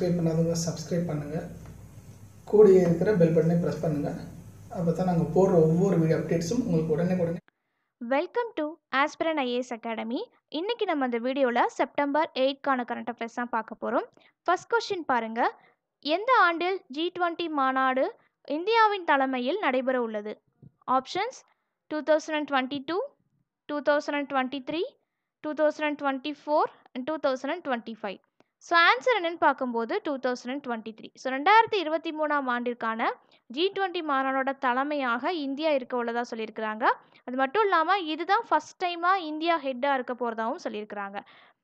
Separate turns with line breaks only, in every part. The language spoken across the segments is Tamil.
சப்ஸ்கிரைப் பண்ணாதவங்க சப்ஸ்கிரைப் பண்ணுங்கள் கூடயே இருக்கிற பெல் பட்டனை ப்ரெஸ் பண்ணுங்கள் அப்போ தான் நாங்கள் போடுற ஒவ்வொரு வீடியோ அப்டேட்ஸும் உங்களுக்கு உடனே உடனே
welcome to Aspirant IAS academy இன்னைக்கு நம்ம இந்த வீடியோவில் செப்டம்பர் எயிட்கான கரண்ட் அஃபேர்ஸ் தான் பார்க்க போகிறோம் ஃபர்ஸ்ட் கொஸ்டின் பாருங்க எந்த ஆண்டில் ஜி டுவெண்ட்டி மாநாடு இந்தியாவின் தலைமையில் நடைபெற உள்ளது options two thousand and twenty two two thousand and twenty three two thousand and twenty four and two thousand and twenty five so answer என்னன்னு பார்க்கும்போது two thousand and twenty three so ரெண்டாயிரத்தி இருபத்தி மூணாம் ஆண்டிற்கான ஜி டுவெண்ட்டி மாநாடோட தலைமையாக இந்தியா இருக்க உள்ளதா சொல்லியிருக்கிறாங்க அது மட்டும் இல்லாமல் இதுதான் ஃபஸ்ட் டைமாக இந்தியா ஹெட்டாக இருக்க போகிறதாவும் சொல்லியிருக்கிறாங்க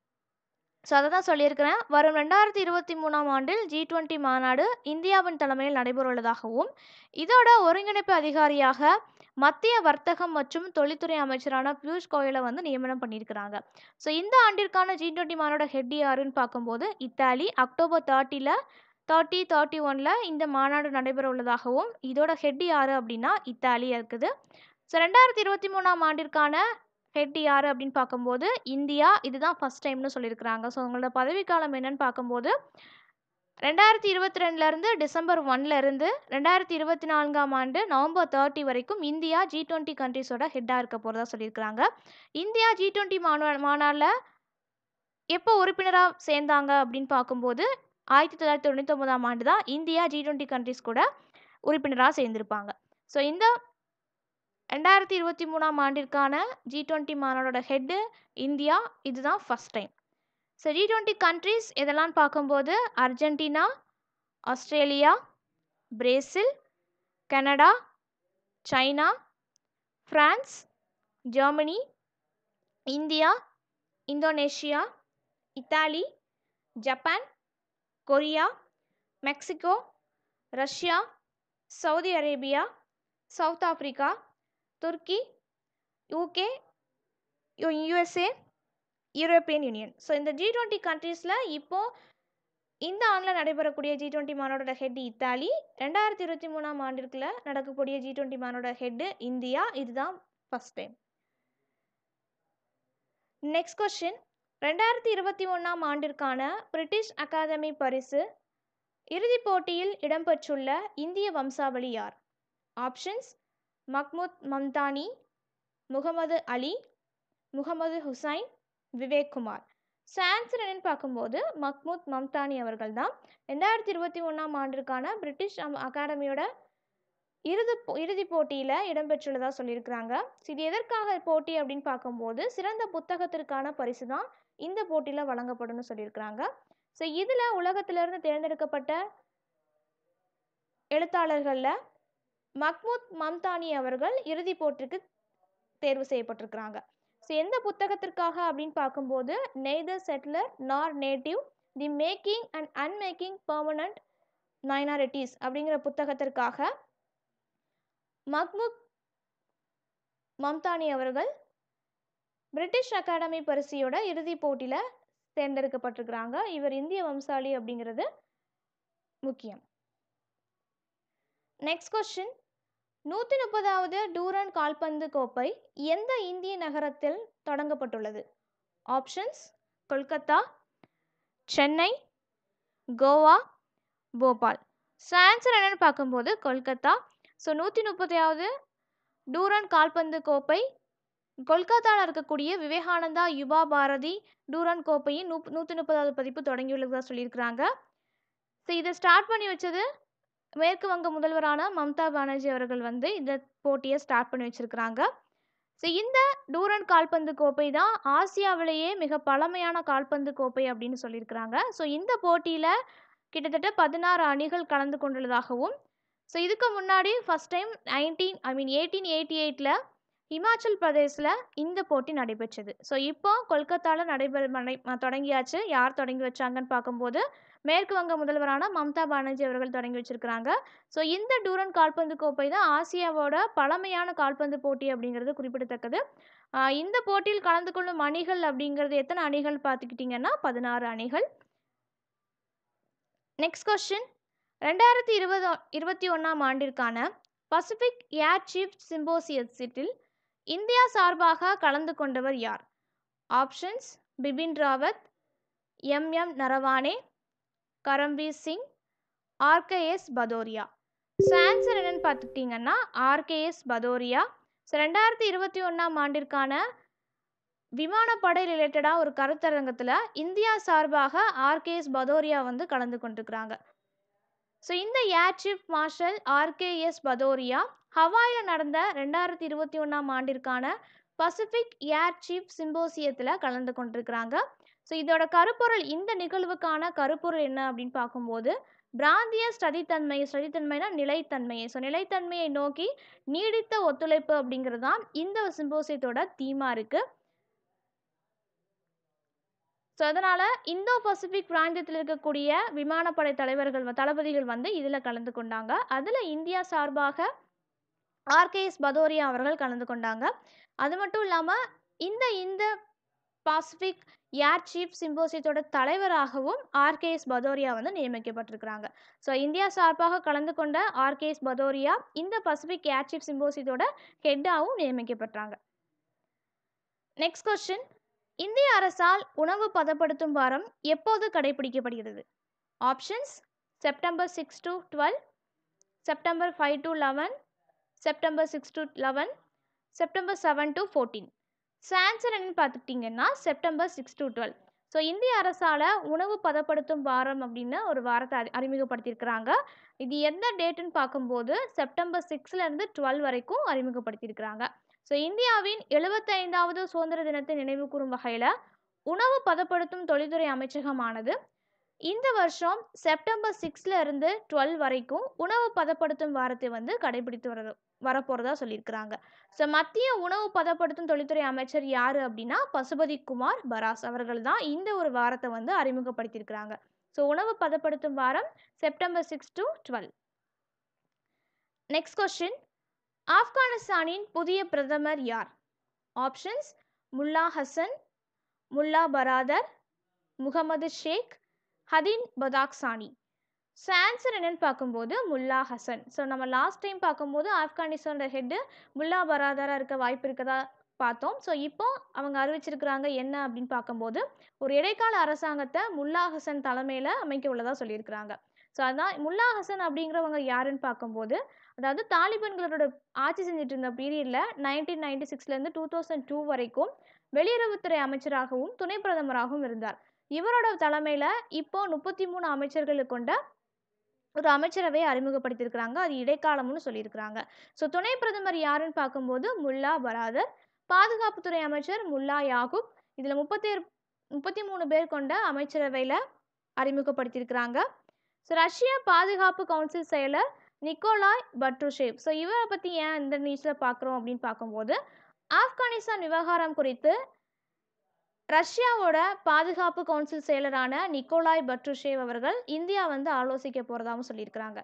ஸோ அதை தான் சொல்லியிருக்கிறேன் வரும் ரெண்டாயிரத்தி இருபத்தி மூணாம் ஆண்டில் ஜி டுவெண்ட்டி மாநாடு இந்தியாவின் தலைமையில் நடைபெற உள்ளதாகவும் இதோட ஒருங்கிணைப்பு அதிகாரியாக மத்திய வர்த்தகம் மற்றும் தொழில்துறை அமைச்சரான பியூஷ் கோயலை வந்து நியமனம் பண்ணியிருக்கிறாங்க ஸோ இந்த ஆண்டிற்கான ஜி டுவெண்ட்டி மாநாட ஹெட் யாருன்னு பார்க்கும்போது இத்தாலி அக்டோபர் தேர்ட்டியில் தேர்ட்டி தேர்ட்டி ஒனில் இந்த மாநாடு நடைபெற உள்ளதாகவும் இதோட ஹெட் யார் அப்படின்னா இத்தாலி இருக்குது ஸோ ரெண்டாயிரத்தி இருபத்தி மூணாம் ஆண்டிற்கான ஹெட் யார் அப்படின்னு பார்க்கும்போது இந்தியா இதுதான் ஃபஸ்ட் டைம்னு சொல்லியிருக்கிறாங்க ஸோ உங்களோட பதவிக்காலம் என்னன்னு பார்க்கும்போது ரெண்டாயிரத்தி இருபத்தி ரெண்டுலேருந்து டிசம்பர் ஒன்லேருந்து ரெண்டாயிரத்தி இருபத்தி நான்காம் ஆண்டு நவம்பர் தேர்ட்டி வரைக்கும் இந்தியா ஜி டுவெண்ட்டி கண்ட்ரிஸோட ஹெட்டாக இருக்க போகிறதா சொல்லியிருக்கிறாங்க இந்தியா ஜி டுவெண்ட்டி மாநா மாநாட்டில் எப்போ உறுப்பினராக சேர்ந்தாங்க அப்படின்னு பார்க்கும்போது ஆயிரத்தி தொள்ளாயிரத்தி தொண்ணூற்றி ஒன்பதாம் ஆண்டு தான் இந்தியா ஜி டுவெண்ட்டி கண்ட்ரிஸ் கூட உறுப்பினராக சேர்ந்திருப்பாங்க ஸோ இந்த ரெண்டாயிரத்தி இருபத்தி மூணாம் ஆண்டிற்கான ஜி டுவெண்ட்டி மாநாடோட ஹெட்டு இந்தியா இதுதான் first time so G twenty countries இதெல்லாம் பார்க்கும்போது Argentina Australia Brazil Canada China France Germany India Indonesia Italy Japan Korea Mexico Russia Saudi Arabia South Africa Turkey UK USA European Union so இந்த ஜி டுவெண்ட்டி கண்ட்ரீஸில் இப்போது இந்த ஆண்டில் நடைபெறக்கூடிய ஜி டுவெண்ட்டி மாநாடோட ஹெட் இத்தாலி ரெண்டாயிரத்தி இருபத்தி மூணாம் ஆண்டிற்குள்ள நடக்கக்கூடிய ஜி டுவெண்ட்டி மாநாடோட ஹெட்டு இந்தியா இதுதான் ஃபஸ்ட் டைம் நெக்ஸ்ட் கொஸ்டின் ரெண்டாயிரத்தி இருபத்தி ஒன்றாம் ஆண்டிற்கான பிரிட்டிஷ் அகாதமி பரிசு இறுதிப் போட்டியில் இடம்பெற்றுள்ள இந்திய வம்சாவளி யார் options Mahmood Mamdani Mohammed Ali Mohammed Hussain Vivek Kumar so answer என்னன்னு பார்க்கும்போது மக்முத் மம்தானி அவர்கள் தான் ரெண்டாயிரத்தி இருபத்தி ஒன்றாம் ஆண்டிற்கான பிரிட்டிஷ் அகாடமியோட இறுதி இறுதிப் போட்டியில் இடம்பெற்றுள்ளதா சொல்லியிருக்கிறாங்க ஸோ இது எதற்காக போட்டி அப்படின்னு பார்க்கும்போது சிறந்த புத்தகத்திற்கான பரிசு தான் இந்த போட்டியில் வழங்கப்படும்னு சொல்லியிருக்கிறாங்க ஸோ இதில் உலகத்திலிருந்து தேர்ந்தெடுக்கப்பட்ட எழுத்தாளர்களில் மக்மூத் மம்தானி அவர்கள் இறுதிப் போட்டிக்கு தேர்வு செய்யப்பட்டிருக்கிறாங்க ஸோ எந்த புத்தகத்திற்காக அப்படின்னு பார்க்கும்போது neither settler nor native the making and unmaking permanent minorities அப்படிங்கிற புத்தகத்திற்காக மக்முத் மம்தானி அவர்கள் பிரிட்டிஷ் அகாடமி பரிசையோட இறுதிப் போட்டியில் தேர்ந்தெடுக்கப்பட்டிருக்கிறாங்க இவர் இந்திய வம்சாளி அப்படிங்கிறது முக்கியம் நெக்ஸ்ட் கொஸ்டின் நூற்றி முப்பதாவது டூரன் கால்பந்து கோப்பை எந்த இந்திய நகரத்தில் தொடங்கப்பட்டுள்ளது options Kolkata Chennai Goa Bhopal so answer என்னென்னு பார்க்கும்போது கொல்கத்தா ஸோ நூற்றி முப்பதாவது டூரன் கால்பந்து கோப்பை கொல்கத்தாவில் இருக்கக்கூடிய விவேகானந்தா யுபா பாரதி டூரன் கோப்பையின் நூ நூற்றி முப்பதாவது பதிப்பு தொடங்கியுள்ளதாக சொல்லியிருக்கிறாங்க ஸோ இதை ஸ்டார்ட் பண்ணி வச்சது மேற்கு வங்க முதல்வரான மம்தா பானர்ஜி அவர்கள் வந்து இந்த போட்டியை ஸ்டார்ட் பண்ணி வச்சுருக்கிறாங்க ஸோ இந்த டூரன் கால்பந்து கோப்பை தான் ஆசியாவிலேயே மிக பழமையான கால்பந்து கோப்பை அப்படின்னு சொல்லியிருக்கிறாங்க ஸோ இந்த போட்டியில் கிட்டத்தட்ட பதினாறு அணிகள் கலந்து கொண்டுள்ளதாகவும் ஸோ இதுக்கு முன்னாடி first time nineteen I mean eighteen eighty எயிட்டில் இமாச்சல் பிரதேசில் இந்த போட்டி நடைபெற்றது ஸோ இப்போ கொல்கத்தாவில் நடைபெற நடை தொடங்கியாச்சு யார் தொடங்கி வச்சாங்கன்னு பார்க்கும்போது மேற்கு வங்க முதல்வரான மம்தா பானர்ஜி அவர்கள் தொடங்கி வச்சிருக்கிறாங்க ஸோ இந்த டூரன் கால்பந்து கோப்பை தான் ஆசியாவோட பழமையான கால்பந்து போட்டி அப்படிங்கிறது குறிப்பிடத்தக்கது இந்த போட்டியில் கலந்து கொள்ளும் அணிகள் அப்படிங்கிறது எத்தனை அணிகள் பார்த்துக்கிட்டிங்கன்னா பதினாறு அணிகள் நெக்ஸ்ட் கொஸ்டின் ரெண்டாயிரத்தி இருபது இருபத்தி ஒன்றாம் ஆண்டிற்கான பசிபிக் ஏர் சீஃப் சிம்போசியத்தில் இந்தியா சார்பாக கலந்து கொண்டவர் யார் options Bipin Rawat M M Naravane Karambir Singh RKS Bhadauria so answer என்னன்னு பார்த்துக்கிட்டிங்கன்னா ஆர்கேஎஸ் பதோரியா ஸோ ரெண்டாயிரத்தி இருபத்தி ஒன்றாம் ஆண்டிற்கான விமானப்படை ரிலேட்டடாக ஒரு கருத்தரங்கத்தில் இந்தியா சார்பாக ஆர்கேஎஸ் பதோரியா வந்து கலந்து கொண்டிருக்கிறாங்க ஸோ இந்த air chief marshal RKS Bhadauria ஹவாயில் நடந்த ரெண்டாயிரத்தி இருபத்தி ஒன்றாம் ஆண்டிற்கான பசிபிக் ஏர் சீஃப் சிம்போசியத்தில் கலந்து கொண்டிருக்கிறாங்க ஸோ இதோட கருப்பொருள் இந்த நிகழ்வுக்கான கருப்பொருள் என்ன அப்படின்னு பார்க்கும்போது பிராந்திய ஸ்டதித்தன்மை ஸ்டதித்தன்மைனா நிலைத்தன்மையை ஸோ நிலைத்தன்மையை நோக்கி நீடித்த ஒத்துழைப்பு அப்படிங்கிறது தான் இந்த சிம்போசியத்தோட தீமாக இருக்குது ஸோ அதனால் இந்தோ பசிபிக் பிராந்தியத்தில் இருக்கக்கூடிய விமானப்படை தலைவர்கள் தளபதிகள் வந்து இதில் கலந்து கொண்டாங்க அதில் இந்தியா சார்பாக ஆர்கேஎஸ் பதோரியா அவர்கள் கலந்து கொண்டாங்க அது மட்டும் இல்லாமல் இந்த இந்த பாசிபிக் ஏர் சீஃப் சிம்போசியத்தோட தலைவராகவும் ஆர்கேஎஸ் பதோரியா வந்து நியமிக்கப்பட்டிருக்கிறாங்க ஸோ இந்தியா சார்பாக கலந்து கொண்ட ஆர்கேஎஸ் பதோரியா இந்த பசிபிக் ஏர் சீஃப் சிம்போசியத்தோட ஹெட்டாகவும் நியமிக்கப்பட்டாங்க நெக்ஸ்ட் கொஸ்டின் இந்திய அரசால் உணவு பதப்படுத்தும் வாரம் எப்போது கடைபிடிக்கப்படுகிறது options September six to twelve September five to eleven September six to eleven September seven to fourteen so answer என்னன்னு பார்த்துக்கிட்டிங்கன்னா September six to twelve so இந்திய அரசால் உணவு பதப்படுத்தும் வாரம் அப்படின்னு ஒரு வாரத்தை அறி அறிமுகப்படுத்தியிருக்கிறாங்க இது எந்த டேட்டுன்னு பார்க்கும்போது செப்டம்பர் சிக்ஸ்லேருந்து டுவெல் வரைக்கும் அறிமுகப்படுத்தியிருக்கிறாங்க ஸோ இந்தியாவின் எழுபத்தைந்தாவது சுதந்திர தினத்தை நினைவு கூறும் வகையில் உணவு பதப்படுத்தும் தொழில்துறை அமைச்சகமானது இந்த வருஷம் செப்டம்பர் சிக்ஸ்ல இருந்து டுவெல் வரைக்கும் உணவு பதப்படுத்தும் வாரத்தை வந்து கடைபிடித்து வர வரப்போகிறதா சொல்லியிருக்கிறாங்க ஸோ மத்திய உணவு பதப்படுத்தும் தொழில்துறை அமைச்சர் யார் அப்படின்னா பசுபதி குமார் பராஸ் அவர்கள் தான் இந்த ஒரு வாரத்தை வந்து அறிமுகப்படுத்தியிருக்கிறாங்க ஸோ உணவு பதப்படுத்தும் வாரம் September six to twelve next question ஆப்கானிஸ்தானின் புதிய பிரதமர் யார் options Mullah Hasan Mullah Baradar Mohammed Sheikh Hadeen Badakhshani so answer என்னன்னு பார்க்கும்போது முல்லா ஹசன் ஸோ நம்ம லாஸ்ட் டைம் பார்க்கும்போது ஆப்கானிஸ்தானோட ஹெட்டு முல்லா பராதராக இருக்க வாய்ப்பு இருக்கதா பார்த்தோம் ஸோ இப்போ அவங்க அறிவிச்சிருக்கிறாங்க என்ன அப்படின்னு பார்க்கும்போது ஒரு இடைக்கால அரசாங்கத்தை முல்லா ஹசன் தலைமையில் அமைக்க உள்ளதாக சொல்லியிருக்கிறாங்க ஸோ அதான் முல்லா ஹசன் அப்படிங்கிறவங்க யாருன்னு பார்க்கும்போது அதாவது தாலிபான்களோட ஆட்சி செஞ்சுட்டு இருந்த பீரியடில் நைன்டீன் நைன்டி சிக்ஸ்லேருந்து டூ தௌசண்ட் டூ வரைக்கும் வெளியுறவுத்துறை அமைச்சராகவும் துணை பிரதமராகவும் இருந்தார் இவரோட தலைமையில் இப்போ முப்பத்தி மூணு அமைச்சர்களை கொண்ட ஒரு அமைச்சரவையை அறிமுகப்படுத்தியிருக்கிறாங்க அது இடைக்காலம்னு சொல்லியிருக்கிறாங்க ஸோ துணை பிரதமர் யாருன்னு பார்க்கும்போது முல்லா பராதர் பாதுகாப்புத்துறை அமைச்சர் முல்லா யாகூப் இதில் முப்பத்தேர் முப்பத்தி மூணு பேர் கொண்ட அமைச்சரவையில் அறிமுகப்படுத்தியிருக்கிறாங்க ஸோ ரஷ்ய பாதுகாப்பு கவுன்சில் செயலர் நிக்கோலாய் பட்ருஷேவ் ஸோ இவரை பற்றி ஏன் இந்த நியூஸில் பார்க்குறோம் அப்படின்னு பார்க்கும்போது ஆப்கானிஸ்தான் விவகாரம் குறித்து ரஷ்யாவோட பாதுகாப்பு கவுன்சில் செயலரான நிக்கோலாய் பட்ருஷேவ் அவர்கள் இந்தியா வந்து ஆலோசிக்க போகிறதாகவும் சொல்லியிருக்கிறாங்க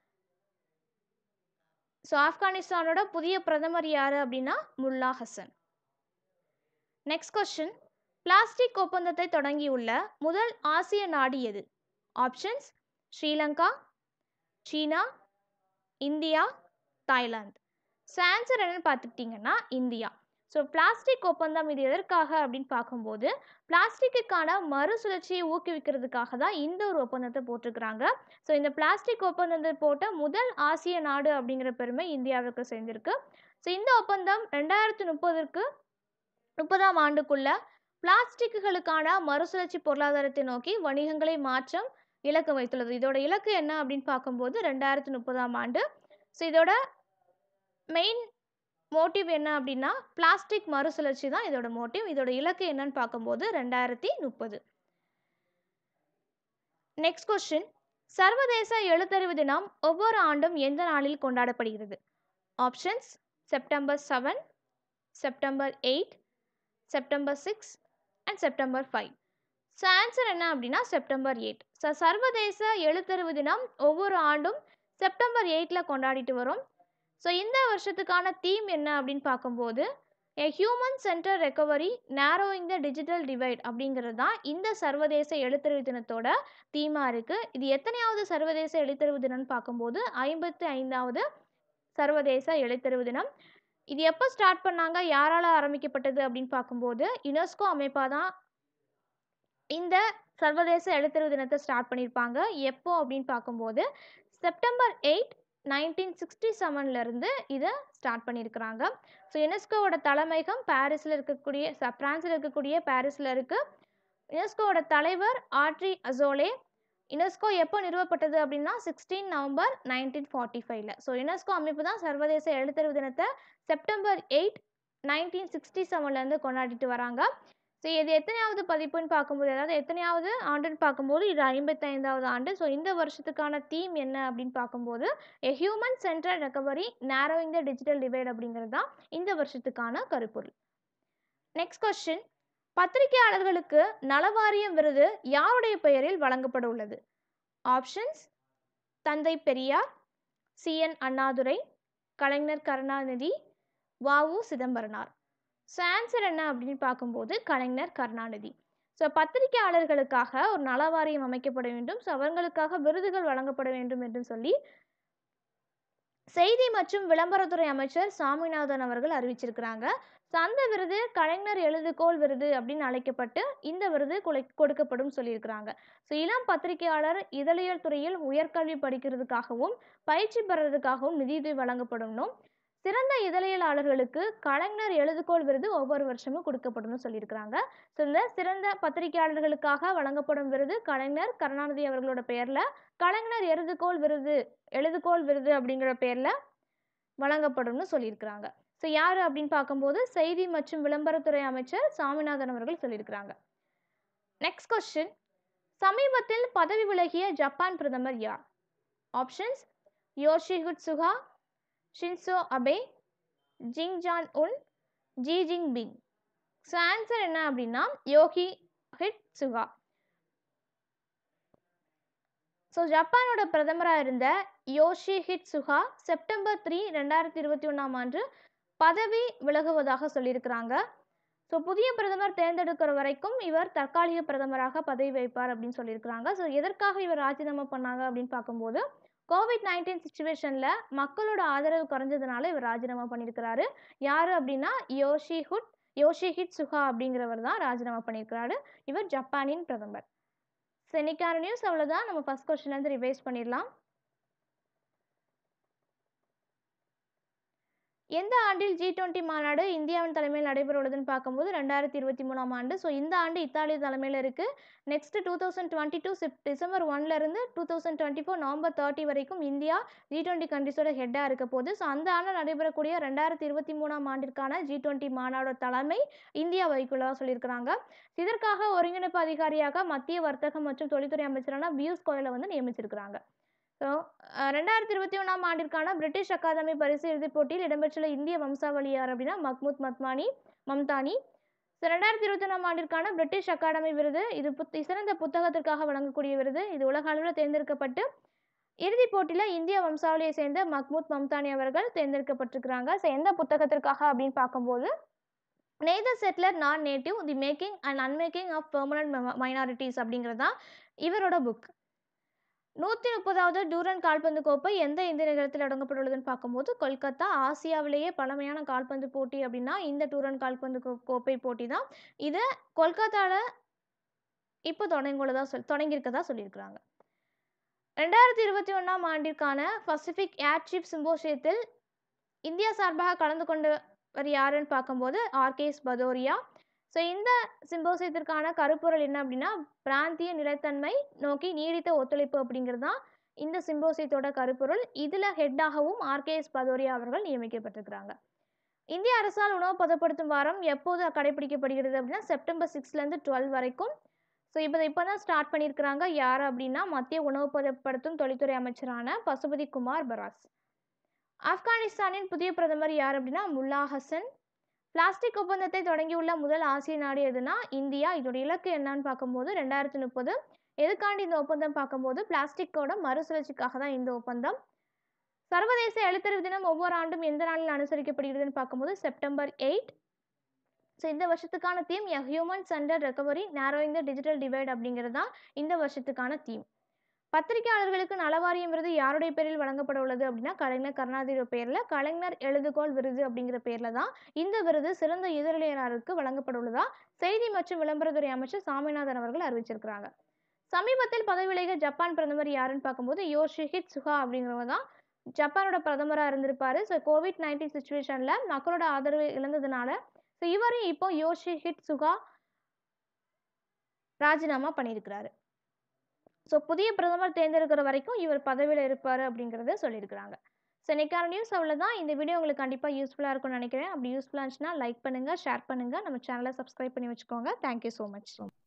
ஸோ ஆப்கானிஸ்தானோட புதிய பிரதமர் யார் அப்படின்னா Mullah Hasan next question plastic ஒப்பந்தத்தை தொடங்கியுள்ள முதல் ஆசிய நாடு எது ஆப்ஷன்ஸ் ஸ்ரீலங்கா சீனா இந்தியா தாய்லாந்து ஸோ ஆன்சர் என்னன்னு பார்த்துக்கிட்டிங்கன்னா இந்தியா ஸோ பிளாஸ்டிக் ஒப்பந்தம் இது எதற்காக அப்படின்னு பார்க்கும்போது பிளாஸ்டிக்குக்கான மறுசுழற்சியை ஊக்குவிக்கிறதுக்காக தான் இந்த ஒரு ஒப்பந்தத்தை போட்டிருக்கிறாங்க ஸோ இந்த பிளாஸ்டிக் ஒப்பந்தத்தை போட்ட முதல் ஆசிய நாடு அப்படிங்கிற பெருமை இந்தியாவுக்கு சேர்ந்திருக்கு ஸோ இந்த ஒப்பந்தம் ரெண்டாயிரத்தி முப்பதுக்கு முப்பதாம் ஆண்டுக்குள்ள பிளாஸ்டிக்குகளுக்கான மறுசுழற்சி பொருளாதாரத்தை நோக்கி வணிகங்களை மாற்றம் இலக்கு வைத்துள்ளது இதோட இலக்கு என்ன அப்படின்னு பார்க்கும்போது ரெண்டாயிரத்தி முப்பதாம் ஆண்டு ஸோ இதோட மெயின் மோட்டிவ் என்ன அப்படின்னா பிளாஸ்டிக் மறுசுழற்சி தான் இதோட மோட்டிவ் இதோட இலக்கு என்னன்னு பார்க்கும்போது ரெண்டாயிரத்தி முப்பது நெக்ஸ்ட் கொஸ்டின் சர்வதேச எழுத்தறிவு தினம் ஒவ்வொரு ஆண்டும் எந்த நாளில் கொண்டாடப்படுகிறது options September seven September eight September six and September five so answer என்ன அப்படின்னா செப்டம்பர் எயிட் ஸோ சர்வதேச எழுத்தறிவு தினம் ஒவ்வொரு ஆண்டும் செப்டம்பர் எயிட்டில் கொண்டாடிட்டு வரும் ஸோ இந்த வருஷத்துக்கான தீம் என்ன அப்படின்னு பார்க்கும்போது a human centre recovery narrowing the digital divide அப்படிங்கிறது தான் இந்த சர்வதேச எழுத்தறிவு தினத்தோட தீமாக இருக்குது இது எத்தனையாவது சர்வதேச எழுத்தறிவு தினம்னு பார்க்கும்போது ஐம்பத்தி ஐந்தாவது சர்வதேச எழுத்தறிவு தினம் இது எப்போ ஸ்டார்ட் பண்ணாங்க யாரால் ஆரம்பிக்கப்பட்டது அப்படின்னு பார்க்கும்போது யுனெஸ்கோ அமைப்பாக தான் இந்த சர்வதேச எழுத்தறிவு தினத்தை ஸ்டார்ட் பண்ணியிருப்பாங்க எப்போ அப்படின்னு பார்க்கும்போது செப்டம்பர் எயிட் நைன்டீன் சிக்ஸ்டி செவன்லேருந்து இதை ஸ்டார்ட் பண்ணியிருக்கிறாங்க ஸோ யுனெஸ்கோவோட தலைமையகம் பாரிஸில் இருக்கக்கூடிய ச- பிரான்சில் இருக்கக்கூடிய பாரிஸில் இருக்குது யுனெஸ்கோவோட தலைவர் ஆட்ரி அசோலே யுனெஸ்கோ எப்போ நிறுவப்பட்டது அப்படின்னா சிக்ஸ்டீன் நவம்பர் நைன்டீன் ஃபார்ட்டி ஃபைவ்ல ஸோ யுனெஸ்கோ அமைப்பு தான் சர்வதேச எழுத்தறிவு தினத்தை செப்டம்பர் எயிட் நைன்டீன் சிக்ஸ்டி செவன்லேருந்து கொண்டாடிட்டு வராங்க ஸோ இது எத்தனையாவது பதிப்புன்னு பார்க்கும்போது அதாவது எத்தனையாவது ஆண்டுன்னு பார்க்கும்போது இது ஐம்பத்தைந்தாவது ஆண்டு ஸோ இந்த வருஷத்துக்கான தீம் என்ன அப்படின்னு பார்க்கும்போது a human central recovery narrowing the digital divide அப்படிங்கிறது தான் இந்த வருஷத்துக்கான கருப்பொருள் நெக்ஸ்ட் கொஸ்டின் பத்திரிகையாளர்களுக்கு நலவாரியம் விருது யாருடைய பெயரில் வழங்கப்பட உள்ளது ஆப்ஷன்ஸ் தந்தை பெரியார் சிஎன் அண்ணாதுரை கலைஞர் கருணாநிதி வாவு சிதம்பரனார் ஸோ ஆன்சர் என்ன அப்படின்னு பார்க்கும்போது கலைஞர் கருணாநிதி ஸோ பத்திரிகையாளர்களுக்காக ஒரு நலவாரியம் அமைக்கப்பட வேண்டும் ஸோ அவர்களுக்காக விருதுகள் வழங்கப்பட வேண்டும் என்று சொல்லி செய்தி மற்றும் விளம்பரத்துறை அமைச்சர் சாமிநாதன் அவர்கள் அறிவிச்சிருக்கிறாங்க ஸோ அந்த விருது கலைஞர் எழுதுகோள் விருது அப்படின்னு அழைக்கப்பட்டு இந்த விருது கொலை- கொடுக்கப்படும் சொல்லியிருக்கிறாங்க ஸோ இளம் பத்திரிகையாளர் இதழியல் துறையில் உயர்கல்வி படிக்கிறதுக்காகவும் பயிற்சி பெறதுக்காகவும் நிதியுதவி வழங்கப்படும்னும் சிறந்த இதழியலாளர்களுக்கு கலைஞர் எழுதுகோள் விருது ஒவ்வொரு வருஷமும் கொடுக்கப்படும் சொல்லியிருக்கிறாங்க ஸோ இந்த சிறந்த பத்திரிகையாளர்களுக்காக வழங்கப்படும் விருது கலைஞர் கருணாநிதி அவர்களோட பெயரில் கலைஞர் எழுதுகோள் விருது எழுதுகோள் விருது அப்படிங்கிற பேரில் வழங்கப்படும்னு சொல்லியிருக்கிறாங்க ஸோ யார் அப்படின்னு பார்க்கும்போது செய்தி மற்றும் விளம்பரத்துறை அமைச்சர் சாமிநாதன் அவர்கள் சொல்லியிருக்கிறாங்க நெக்ஸ்ட் கொஸ்டின் சமீபத்தில் பதவி விலகிய ஜப்பான் பிரதமர் யார் options Yoshihide Suga Shinzo Abe ஜிங் Jong Un Xi Jinping so answer என்ன அப்படின்னா யோகி ஹிட் சுகா ஸோ ஜப்பானோட பிரதமராக இருந்த Yoshihide Suga September three ரெண்டாயிரத்தி இருபத்தி ஒன்றாம் ஆண்டு பதவி விலகுவதாக சொல்லியிருக்கிறாங்க ஸோ புதிய பிரதமர் தேர்ந்தெடுக்கிற வரைக்கும் இவர் தற்காலிக பிரதமராக பதவி வைப்பார் அப்படின்னு சொல்லியிருக்கிறாங்க ஸோ எதற்காக இவர் ராஜினாமா பண்ணாங்க அப்படின்னு பார்க்கும்போது கோவிட் நைன்டீன் சுச்சுவேஷனில் மக்களோட ஆதரவு குறைஞ்சதுனால இவர் ராஜினாமா பண்ணியிருக்கிறாரு யார் அப்படின்னா யோஷி ஹுட் யோஷிஹிட் சுகா அப்படிங்கிறவர் தான் ராஜினாமா பண்ணியிருக்கிறாரு இவர் ஜப்பானின் பிரதமர் ஸோ இன்னைக்கான நியூஸ் அவ்வளோதான் நம்ம ஃபஸ்ட் கொஸ்டின்லேருந்து ரிவைஸ் பண்ணிடலாம் எந்த ஆண்டில் ஜி டுவெண்ட்டி மாநாடு இந்தியாவின் தலைமையில் நடைபெற உள்ளதுன்னு பார்க்கும்போது ரெண்டாயிரத்தி இருபத்தி மூணாம் ஆண்டு ஸோ இந்த ஆண்டு இத்தாலி தலைமையில் இருக்குது next two thousand twenty two செப் டிசம்பர் ஒன்லேருந்து two thousand twenty four November thirty வரைக்கும் இந்தியா ஜி டுவெண்ட்டி கண்ட்ரிஸோட ஹெட்டாக இருக்க போகுது ஸோ அந்த ஆண்டு நடைபெறக்கூடிய ரெண்டாயிரத்தி இருபத்தி மூணாம் ஆண்டிற்கான ஜி டுவெண்ட்டி மாநாடோட தலைமை இந்தியா வகிக்குள்ளதாக சொல்லியிருக்கிறாங்க இதற்காக ஒருங்கிணைப்பு அதிகாரியாக மத்திய வர்த்தகம் மற்றும் தொழில்துறை அமைச்சரான பியூஷ் கோயலை வந்து நியமிச்சிருக்கிறாங்க ஸோ ரெண்டாயிரத்தி இருபத்தி ஒன்றாம் ஆண்டிற்கான பிரிட்டிஷ் அகாதமி பரிசு இறுதிப் போட்டியில் இடம்பெற்றுள்ள இந்திய வம்சாவளி யார் அப்படின்னா மஹ்மூத் மத்மானி மம்தானி ஸோ ரெண்டாயிரத்தி இருபத்தி ஒன்றாம் ஆண்டிற்கான பிரிட்டிஷ் அகாடமி விருது இது புத் சிறந்த புத்தகத்திற்காக வழங்கக்கூடிய விருது இது உலக அளவில் தேர்ந்தெடுக்கப்பட்டு இறுதிப் போட்டியில் இந்திய வம்சாவளியை சேர்ந்த மஹ்மூத் மம்தானி அவர்கள் தேர்ந்தெடுக்கப்பட்டிருக்கிறாங்க ஸோ எந்த புத்தகத்திற்காக அப்படின்னு பார்க்கும்போது neither settler nor native the making and unmaking of permanent minorities அப்படிங்கிறது தான் இவரோட புக் நூற்றி முப்பதாவது டூரன் கால்பந்து கோப்பை எந்த இந்திய நகரத்தில் தொடங்கப்பட்டுள்ளதுன்னு பார்க்கும்போது கொல்கத்தா ஆசியாவிலேயே பழமையான கால்பந்து போட்டி அப்படின்னா இந்த டூரன் கால்பந்து கோ- கோப்பை போட்டி தான் இது கொல்கத்தாவில் இப்போ தொடங்குள்ளதா சொல் தொடங்கியிருக்கதா சொல்லியிருக்கிறாங்க ரெண்டாயிரத்தி இருபத்தி ஒன்றாம் ஆண்டிற்கான பசிபிக் ஏர் சீஃப் சிம்போசியத்தில் இந்தியா சார்பாக கலந்து கொண்டவர் யாருன்னு பார்க்கும்போது ஆர்கேஎஸ் பதோரியா ஸோ இந்த சிம்போசியத்திற்கான கருப்பொருள் என்ன அப்படின்னா பிராந்திய நிலைத்தன்மை நோக்கி நீடித்த ஒத்துழைப்பு அப்படிங்கிறது தான் இந்த சிம்போசியத்தோட கருப்பொருள் இதில் ஹெட்டாகவும் ஆர்கேஎஸ் பதோரியா அவர்கள் நியமிக்கப்பட்டிருக்கிறாங்க இந்திய அரசால் உணவு பதப்படுத்தும் வாரம் எப்போது கடைபிடிக்கப்படுகிறது அப்படின்னா செப்டம்பர் சிக்ஸ்லேருந்து டுவெல் வரைக்கும் ஸோ இப்போ இப்போ தான் ஸ்டார்ட் பண்ணியிருக்கிறாங்க யார் அப்படின்னா மத்திய உணவு பதப்படுத்தும் தொழில்துறை அமைச்சரான பசுபதி குமார் பராஸ் ஆப்கானிஸ்தானின் புதிய பிரதமர் யார் அப்படின்னா முல்லா ஹசன் பிளாஸ்டிக் ஒப்பந்தத்தை தொடங்கியுள்ள முதல் ஆசிய நாடு எதுனா இந்தியா இதோட இலக்கு என்னன்னு பார்க்கும்போது ரெண்டாயிரத்தி முப்பது எதுக்காண்டி இந்த ஒப்பந்தம் பார்க்கும்போது பிளாஸ்டிக்கோட மறுசுழற்சிக்காக தான் இந்த ஒப்பந்தம் சர்வதேச எழுத்தறிவு தினம் ஒவ்வொரு ஆண்டும் எந்த நாளில் அனுசரிக்கப்படுகிறதுன்னு பார்க்கும்போது செப்டம்பர் எயிட் ஸோ இந்த வருஷத்துக்கான theme a human centre recovery narrowing the digital divide அப்படிங்கிறது தான் இந்த வருஷத்துக்கான தீம் பத்திரிகையாளர்களுக்கு நலவாரியம் விருது யாருடைய பேரில் வழங்கப்பட உள்ளது அப்படின்னா கலைஞர் கருணாநிதியோட பேரில் கலைஞர் எழுதுகோள் விருது அப்படிங்கிற பேரில் தான் இந்த விருது சிறந்த இதழியலாளருக்கு வழங்கப்பட உள்ளதா செய்தி மற்றும் விளம்பரத்துறை அமைச்சர் சாமிநாதன் அவர்கள் அறிவிச்சிருக்கிறாங்க சமீபத்தில் பதவி விலகிய ஜப்பான் பிரதமர் யாருன்னு பார்க்கும்போது யோஷிஹிட் சுகா அப்படிங்கிறவங்க தான் ஜப்பானோட பிரதமராக இருந்திருப்பாரு ஸோ கோவிட் நைன்டீன் சுச்சுவேஷனில் மக்களோட ஆதரவு இழந்ததுனால ஸோ இவரையும் இப்போ யோஷிஹிட் சுகா ராஜினாமா பண்ணியிருக்கிறாரு ஸோ புதிய பிரதமர் தேர்ந்தெடுக்கிற வரைக்கும் இவர் பதவியில் இருப்பார் அப்படிங்கிறத சொல்லியிருக்கிறாங்க ஸோ இன்னைக்கான நியூஸ் அவ்வளோதான் இந்த வீடியோ உங்களுக்கு கண்டிப்பாக யூஸ்ஃபுல்லாக இருக்கும்னு நினைக்கிறேன் அப்படி யூஸ்ஃபுல்லாக இருந்துச்சுன்னா லைக் பண்ணுங்கள் ஷேர் பண்ணுங்கள் நம்ம சேனலை சப்ஸ்கிரைப் பண்ணி வச்சுக்கோங்க தேங்க்யூ ஸோ மச்